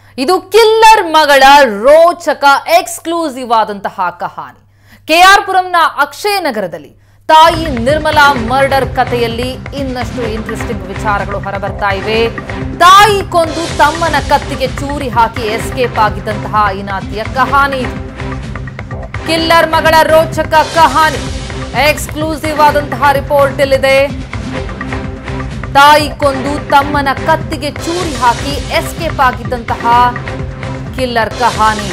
ಇದು ಕಿಲ್ಲರ್ ಮಗಳ ರೋಚಕ ಎಕ್ಸ್ಕ್ಲೂಸಿವ್ ಆದಂತಹ ಕಹಾನಿ ಕೆಆರ್ ಪುರಂನ ಅಕ್ಷಯ ನಗರದಲ್ಲಿ ತಾಯಿ ನಿರ್ಮಲಾ ಮರ್ಡರ್ ಕಥೆಯಲ್ಲಿ ಇನ್ನಷ್ಟು ಇಂಟ್ರೆಸ್ಟಿಂಗ್ ವಿಚಾರಗಳು ಹೊರಬರ್ತಾ ಇವೆ ತಾಯಿ ಕೊಂದು ತಮ್ಮನ ಕತ್ತಿಗೆ ಚೂರಿ ಹಾಕಿ ಎಸ್ಕೇಪ್ ಆಗಿದ್ದಂತಹ ಐನಾತಿಯ ಕಹಾನಿ ಇದು ಕಿಲ್ಲರ್ ಮಗಳ ರೋಚಕ ಕಹಾನಿ ಎಕ್ಸ್ಕ್ಲೂಸಿವ್ ಆದಂತಹ ರಿಪೋರ್ಟ್ ಇಲ್ಲಿದೆ ತಾಯಿ ಕೊಂದು ತಮ್ಮನ ಕತ್ತಿಗೆ ಚೂರಿ ಹಾಕಿ ಎಸ್ಕೇಪ್ ಆಗಿದ್ದಂತಹ ಕಿಲ್ಲರ್ ಕಹಾನಿ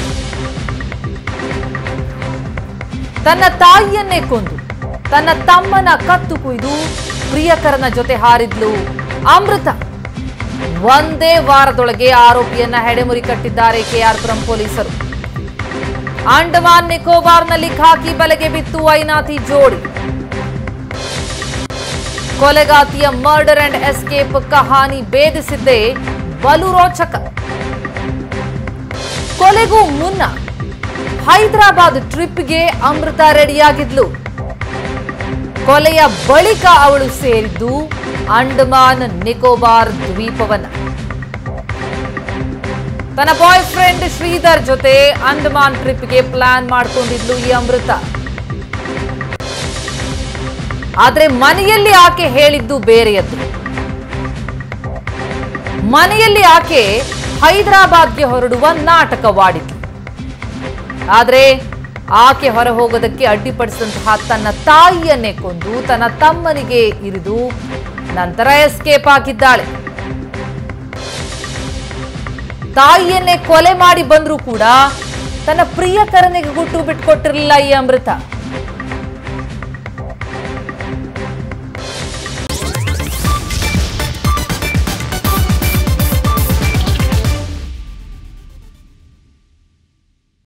ತನ್ನ ತಾಯಿಯನ್ನೇ ಕೊಂದು ತನ್ನ ತಮ್ಮನ ಕತ್ತು ಕುಯ್ದು ಪ್ರಿಯಕರನ ಜೊತೆ ಹಾರಿದ್ಲು ಅಮೃತ ಒಂದೇ ವಾರದೊಳಗೆ ಆರೋಪಿಯನ್ನ ಹೆಡೆಮುರಿ ಕಟ್ಟಿದ್ದಾರೆ ಕೆಆರ್ಪುರಂ ಪೊಲೀಸರು ಅಂಡಮಾನ್ ನಿಕೋಬಾರ್ನಲ್ಲಿ ಖಾಕಿ ಬಲೆಗೆ ಬಿತ್ತು ಐನಾತಿ ಜೋಡಿ ಕೊಲೆಗಾತಿಯ ಮರ್ಡರ್ ಅಂಡ್ ಎಸ್ಕೇಪ್ ಕಹಾನಿ ಭೇದಿಸಿದ್ದೇ ಬಲು ರೋಚಕ ಕೊಲೆಗೂ ಮುನ್ನ ಹೈದರಾಬಾದ್ ಟ್ರಿಪ್ಗೆ ಅಮೃತ ರೆಡಿಯಾಗಿದ್ಲು ಕೊಲೆಯ ಬಳಿಕ ಅವಳು ಸೇರಿದ್ದು ಅಂಡಮಾನ್ ನಿಕೋಬಾರ್ ದ್ವೀಪವನ್ನ ತನ್ನ ಬಾಯ್ ಫ್ರೆಂಡ್ ಶ್ರೀಧರ್ ಜೊತೆ ಅಂಡಮಾನ್ ಟ್ರಿಪ್ಗೆ ಪ್ಲಾನ್ ಮಾಡ್ಕೊಂಡಿದ್ಲು ಈ ಅಮೃತ ಆದ್ರೆ ಮನೆಯಲ್ಲಿ ಆಕೆ ಹೇಳಿದ್ದು ಬೇರೆಯದ್ದು ಮನೆಯಲ್ಲಿ ಆಕೆ ಹೈದರಾಬಾದ್ಗೆ ಹೊರಡುವ ನಾಟಕವಾಡಿದ್ಲು ಆದ್ರೆ ಆಕೆ ಹೊರ ಹೋಗೋದಕ್ಕೆ ಅಡ್ಡಿಪಡಿಸಿದಂತಹ ತನ್ನ ತಾಯಿಯನ್ನೇ ಕೊಂದು ತನ್ನ ತಮ್ಮನಿಗೆ ಇರಿದು ನಂತರ ಎಸ್ಕೇಪ್ ಆಗಿದ್ದಾಳೆ ತಾಯಿಯನ್ನೇ ಕೊಲೆ ಮಾಡಿ ಬಂದ್ರೂ ಕೂಡ ತನ್ನ ಪ್ರಿಯಕರನಿಗೆ ಗುಟ್ಟು ಬಿಟ್ಕೊಟ್ಟಿರಲಿಲ್ಲ ಈ ಅಮೃತ